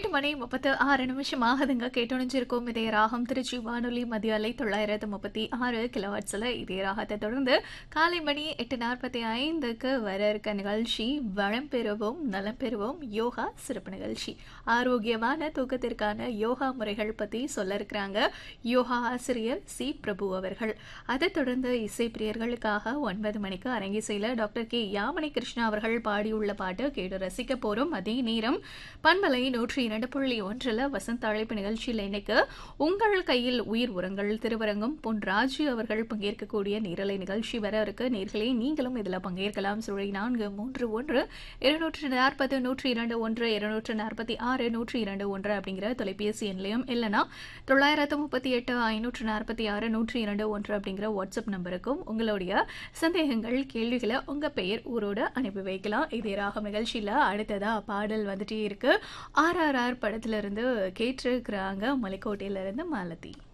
எட்டு மணி முப்பத்து ஆறு நிமிஷம் ஆகுதுங்க கேட்டொணிஞ்சிருக்கோம் இதே ராகம் திருச்சி வானொலி மதிய அலை தொள்ளாயிரத்து முப்பத்தி ஆறு கிலோவாட்ஸில் இதே ராகத்தை தொடர்ந்து காலை மணி எட்டு நாற்பத்தி ஐந்துக்கு வர இருக்க நிகழ்ச்சி வளம் பெறுவோம் நலம் பெறுவோம் யோகா சிறப்பு நிகழ்ச்சி ஆரோக்கியமான தூக்கத்திற்கான யோகா முறைகள் பற்றி சொல்ல இருக்கிறாங்க யோகா ஆசிரியர் சி பிரபு அவர்கள் அதைத் தொடர்ந்து இசை பிரியர்களுக்காக ஒன்பது மணிக்கு அரங்கிசையில் டாக்டர் கே யாமணி கிருஷ்ணா அவர்கள் பாடியுள்ள பாட்டு கேட்டு ரசிக்க போகிறோம் அதே நேரம் பண்பலை நூற்றி இரண்டு புள்ளி ஒன்றில் வசந்த அழைப்பு நிகழ்ச்சியில் இன்னைக்கு உங்கள் கையில் உயிர் உரங்கள் திருவரங்கம் பொன் ராஜு அவர்கள் பங்கேற்கக்கூடிய நேரலை நிகழ்ச்சி வர இருக்கு நேர்களே நீங்களும் இதில் பங்கேற்கலாம் சுழி நான்கு மூன்று ஒன்று இருநூற்று நாற்பது நூற்றி இரண்டு ஒன்று இருநூற்று நாற்பத்தி ஆறு நூற்றி இரண்டு ஒன்று அப்படிங்கிற தொலைபேசி எண்லையும் இல்லைனா தொள்ளாயிரத்து முப்பத்தி எட்டு ஐநூற்று நாற்பத்தி ஆறு நூற்றி இரண்டு ஒன்று அப்படிங்கிற வாட்ஸ்அப் நம்பருக்கும் உங்களுடைய சந்தேகங்கள் கேள்விகளை உங்கள் பெயர் ஊரோடு அனுப்பி வைக்கலாம் இதே ராகம் நிகழ்ச்சியில் அடுத்ததா பாடல் வந்துட்டே இருக்கு ஆர்ஆர்ஆர் படத்துல இருந்து கேட்டிருக்கிறாங்க மலைக்கோட்டையில இருந்து மாலதி